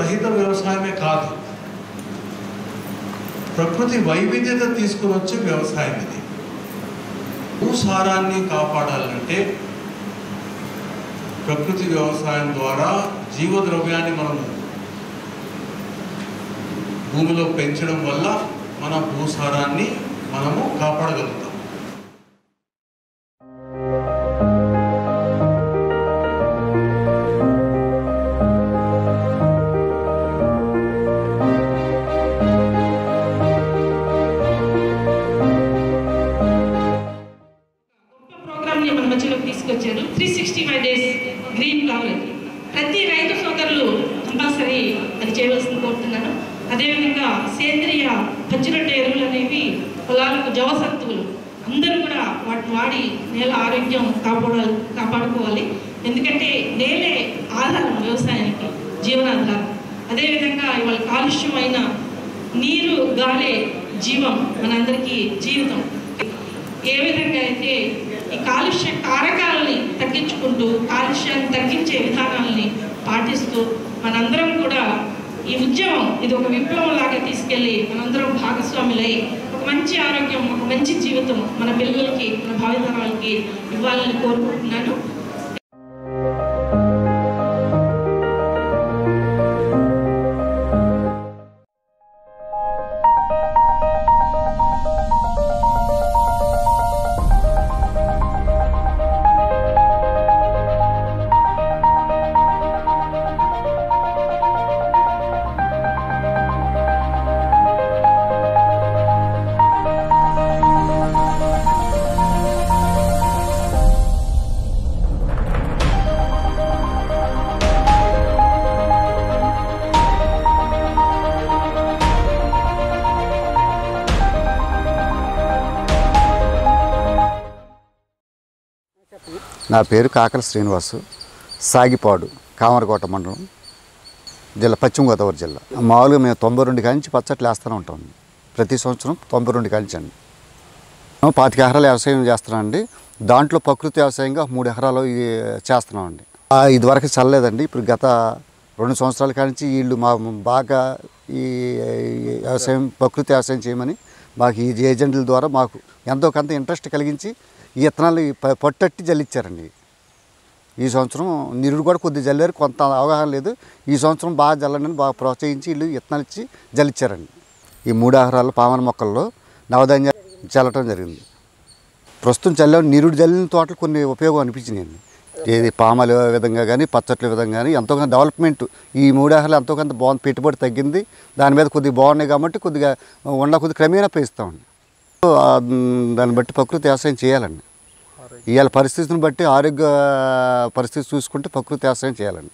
రహిత వ్యవసాయమే కాదు ప్రకృతి వైవిధ్యత తీసుకుని వచ్చే వ్యవసాయం ఇది భూసారాన్ని కాపాడాలంటే ప్రకృతి వ్యవసాయం ద్వారా జీవద్రవ్యాన్ని మనం భూమిలో పెంచడం వల్ల మన భూసారాన్ని మనము కాపాడగలుగుతాం గొప్ప ప్రోగ్రామ్ని మన మధ్యలోకి తీసుకొచ్చారు three sixty five days green cover ప్రతి రైతు సోదరులు కంపల్సరీ అది చేయవలసింది కోరుతున్నాను అదేవిధంగా సేంద్రియ పచ్చిరొట్ట ఎరువులు అనేవి పొలాలకు జవసత్తువులు అందరూ కూడా వాటిని వాడి నేల ఆరోగ్యం కాపాడాలి కాపాడుకోవాలి ఎందుకంటే నేలే ఆధారం వ్యవసాయానికి జీవనాధారం అదేవిధంగా ఇవాళ కాలుష్యమైన నీరు గాలే జీవం మనందరికీ జీవితం ఏ విధంగా అయితే ఈ కాలుష్య కారకాలని తగ్గించుకుంటూ కాలుష్యాన్ని తగ్గించే విధానాలని పాటిస్తూ మనందరం కూడా ఈ ఉద్యమం ఇది ఒక విప్లవం లాగా తీసుకెళ్ళి మనందరం భాగస్వాములై ఒక మంచి ఆరోగ్యం ఒక మంచి జీవితం మన పిల్లలకి మన భావితరాలకి ఇవ్వాలని కోరుకుంటున్నాను నా పేరు కాకల శ్రీనివాసు సాగిపాడు కామరకోట మండలం జిల్లా పశ్చిమ గోదావరి జిల్లా మామూలుగా మేము తొంభై రెండు కాంచి పచ్చట్లు వేస్తూనే ఉంటాం ప్రతి సంవత్సరం తొంభై రెండు కాంచి అండి మేము పాతిక ఎకరాలు వ్యవసాయం చేస్తున్నామండి దాంట్లో ప్రకృతి వ్యవసాయంగా మూడు ఎకరాలు ఇది చేస్తున్నామండి ఆ, ఇదివరకు చల్లలేదండి ఇప్పుడు గత రెండు సంవత్సరాల కానించి వీళ్ళు మా బాగా ఈ ఈ వ్యవసాయం ప్రకృతి వ్యవసాయం చేయమని మాకు ఈ ఏజెంట్ల ద్వారా మాకు ఎంతో కొంత ఇంట్రెస్ట్ కలిగించి ఈ విత్తనాలు ప- పట్టట్టి జల్లిచ్చారండి ఈ సంవత్సరం నిరుడు కూడా కొద్దిగా జల్లారు కొంత అవగాహన లేదు ఈ సంవత్సరం బాగా జల్లండి అని బాగా ప్రోత్సహించి వీళ్ళు విత్తనాలు ఇచ్చి జల్లిచ్చారండి ఈ మూడు ఆహారాలు పామన మొక్కల్లో నవధాన్య చల్లటం జరిగింది ప్రస్తుతం చల్ల నిరుడు జల్లిన తోటలు కొన్ని ఉపయోగం అనిపించినాయండి ఏది పామల విధంగా కానీ పచ్చట్ల విధంగా కానీ ఎంతో కొంత డెవలప్మెంట్ ఈ మూడు ఆహారాలు ఎంతో కొంత బాగుంది పెట్టుబడి తగ్గింది దాని మీద కొద్దిగా బాగున్నాయి కాబట్టి కొద్దిగా ఉండ కొద్దిగా క్రమేణా పెంచుతామండి ఆ, దాన్ని బట్టి ప్రకృతి వ్యవసాయం చేయాలండి ఇవాళ పరిస్థితిని బట్టి ఆరోగ్య పరిస్థితి చూసుకుంటే ప్రకృతి వ్యవసాయం చేయాలండి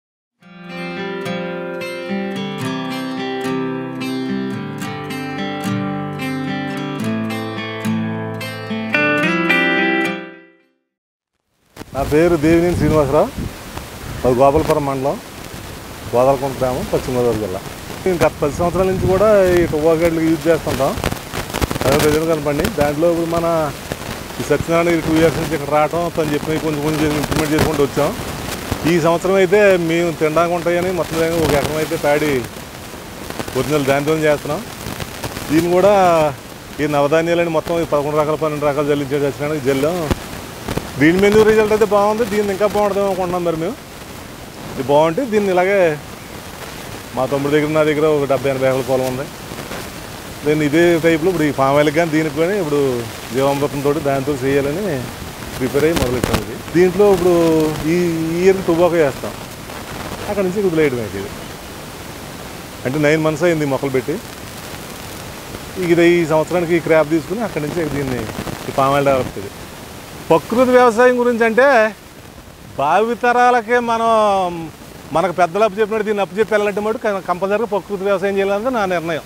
నా పేరు దేవినేని శ్రీనివాసరావు అది గోపాలపురం మండలం గోదావరకొండ గ్రామం పశ్చిమ గోదావరి జిల్లా మేము గత పది సంవత్సరాల నుంచి కూడా ఈ టుబాగడ్లు యూజ్ చేస్తుంటాం అదే ప్రజలు కనపండి దాంట్లో ఇప్పుడు మన ఈ సత్యనారాయణ టూ ఇయర్స్ నుంచి ఇక్కడ రావటం తను చెప్పిన కొంచెం కొంచెం ఇంప్లిమెంట్ చేసుకుంటూ వచ్చాం ఈ సంవత్సరం అయితే మేము తినడానికి ఉంటాయని మొత్తం మీద ఒక ఎకరం అయితే ప్యాడీ ఒరిజినల్ దానితో చేస్తున్నాం దీన్ని కూడా ఈ నవధాన్యాలని మొత్తం ఈ పదకొండు రకాల పన్నెండు రకాలు జల్లించే సత్యనారాయణకి జల్లాం దీని మీద రిజల్ట్ అయితే బాగుంది దీన్ని ఇంకా బాగుంటుంది అనుకుంటున్నాం మరి మేము ఇది బాగుంటే దీన్ని ఇలాగే మా తమ్ముడి దగ్గర నా దగ్గర ఒక డెబ్బై ఎనభై ఎకరాల పొలం ఉంది నేను ఇదే టైప్లో ఇప్పుడు ఈ ఫామ్ ఆయిల్కి కానీ దీనికి కానీ ఇప్పుడు జీవామృతంతో దాంతో చేయాలని ప్రిపేర్ అయ్యి మొదలెట్టాం ఇది దీంట్లో ఇప్పుడు ఈ ఇయర్ టుబాకో వేస్తాం అక్కడ నుంచి వదిలేయడం అయితే ఇది అంటే నైన్ మంత్స్ అయింది ఈ మొక్కలు పెట్టి ఇక ఇది ఈ సంవత్సరానికి ఈ క్రాప్ తీసుకుని అక్కడి నుంచి దీన్ని ఈ పామ్ ఆయిల్ డెవలప్ ఇది ప్రకృతి వ్యవసాయం గురించి అంటే భావితరాలకే మనం మనకు పెద్దలు అప్పు చెప్పినట్టు దీన్ని అప్పు చెప్పి వెళ్ళాలంటే మటు కంపల్సరీగా ప్రకృతి వ్యవసాయం చేయాలన్నది నా నిర్ణయం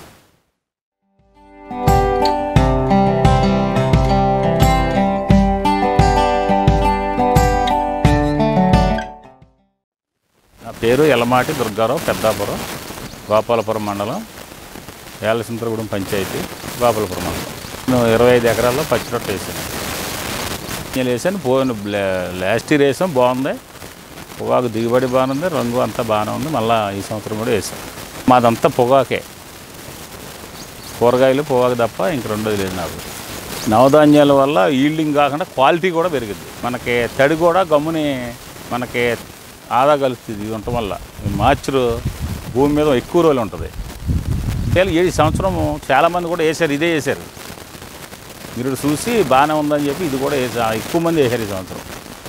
నా పేరు ఎలమాటి దుర్గారావు పెద్దాపురం గోపాలపురం మండలం ఏలసింతరగూడెం పంచాయతీ గోపాలపురం మండలం నేను ఇరవై ఐదు ఎకరాల్లో పచ్చి రొట్టె వేసాను నేను వేసాను పోయిన లాస్ట్ ఇయర్ వేసాం బాగుంది పొగాకు దిగుబడి బాగానే ఉంది రంగు అంతా బాగానే ఉంది మళ్ళీ ఈ సంవత్సరం కూడా వేసాం మాదంతా పొగాకే కూరగాయలు పొగాకు తప్ప ఇంక రెండోది లేదు నాకు నవధాన్యాల వల్ల ఈల్డింగ్ కాకుండా క్వాలిటీ కూడా పెరిగింది మనకి తడి కూడా గమ్ముని మనకి ఆదా కలుస్తుంది ఇది ఉండటం వల్ల మార్చురు భూమి మీద ఎక్కువ రోజులు ఉంటుంది చాలా ఈ సంవత్సరం చాలామంది కూడా వేశారు ఇదే వేశారు మీరు చూసి బాగానే ఉందని చెప్పి ఇది కూడా వేసా ఎక్కువ మంది వేశారు ఈ సంవత్సరం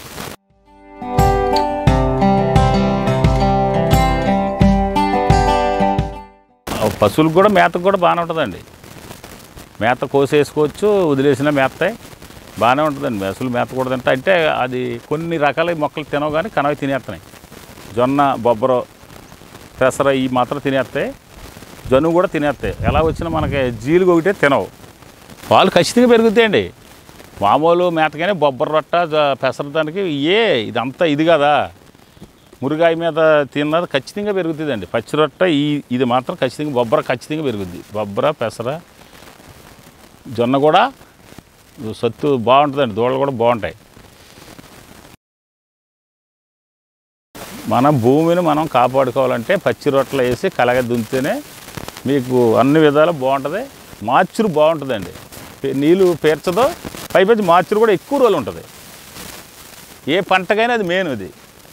ఆ పశువులకు కూడా మేతకు కూడా బాగానే ఉంటుందండి మేత కోసేసుకోవచ్చు వదిలేసిన మేత బాగానే ఉంటుందండి పశువులు మేత కూడా తింటా అంటే అది కొన్ని రకాల మొక్కలు తినవు కానీ కనవి తినేస్తున్నాయి జొన్న బొబ్బరు పెసర ఈ మాత్రం తినేస్తాయి జనువు కూడా తినేస్తాయి ఎలా వచ్చినా మనకి జీలుగు ఒకటే తినవు పాలు ఖచ్చితంగా పెరుగుతాయండి మామూలు మేతగానే బొబ్బర రొట్ట జ- పెసర దానికి ఏ ఇదంతా ఇది కదా మురుగాయ మీద తిన్నది ఖచ్చితంగా పెరుగుతుందండి పచ్చి రొట్ట ఈ ఇది మాత్రం ఖచ్చితంగా బొబ్బర ఖచ్చితంగా పెరుగుద్ది బొబ్బర పెసర జొన్న కూడా సత్తు బాగుంటుందండి దూడలు కూడా బాగుంటాయి మన భూమిని మనం కాపాడుకోవాలంటే పచ్చి రొట్టెలు వేసి కలగ దుంతేనే మీకు అన్ని విధాలు బాగుంటుంది మార్చురు బాగుంటుందండి పే- నీళ్ళు పేర్చదో పైపెచ్చి మార్చురు కూడా ఎక్కువ రోజులు ఉంటుంది ఏ పంటకైనా అది మెయిన్ ఇది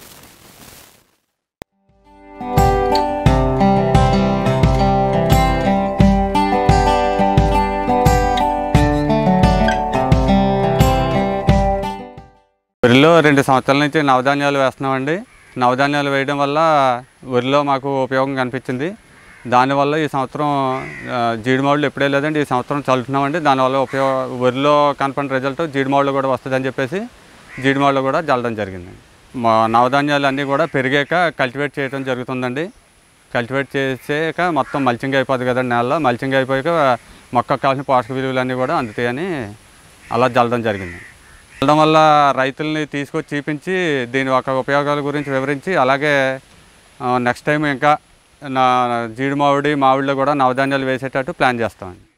వరిలో రెండు సంవత్సరాల నుంచి నవధాన్యాలు వేస్తున్నామండి నవధాన్యాలు వేయడం వల్ల వరిలో మాకు ఉపయోగం కనిపించింది దానివల్ల ఈ సంవత్సరం ఆ, జీడిమావులు ఎప్పుడే లేదండి ఈ సంవత్సరం చల్లుతున్నామండి దానివల్ల ఉపయోగ వరిలో కనపడిన రిజల్ట్ జీడిమావులు కూడా వస్తుందని చెప్పేసి జీడిమావులు కూడా జల్లడం జరిగింది మా నవధాన్యాలు అన్నీ కూడా పెరిగాక కల్టివేట్ చేయడం జరుగుతుందండి కల్టివేట్ చేసాక మొత్తం మల్చింగ్ అయిపోతుంది కదండి నేలలో మల్చింగ్ అయిపోయాక మొక్కకు కావాల్సిన పోషక విలువలన్నీ కూడా అందుతాయని అలా జల్లడం జరిగింది వెళ్ళడం వల్ల రైతుల్ని తీసుకొచ్చి చూపించి దీని యొక్క ఉపయోగాల గురించి వివరించి అలాగే నెక్స్ట్ టైం ఇంకా నా జీడి మామిడి మామిడిలో కూడా నవధాన్యాలు వేసేటట్టు ప్లాన్ చేస్తామండి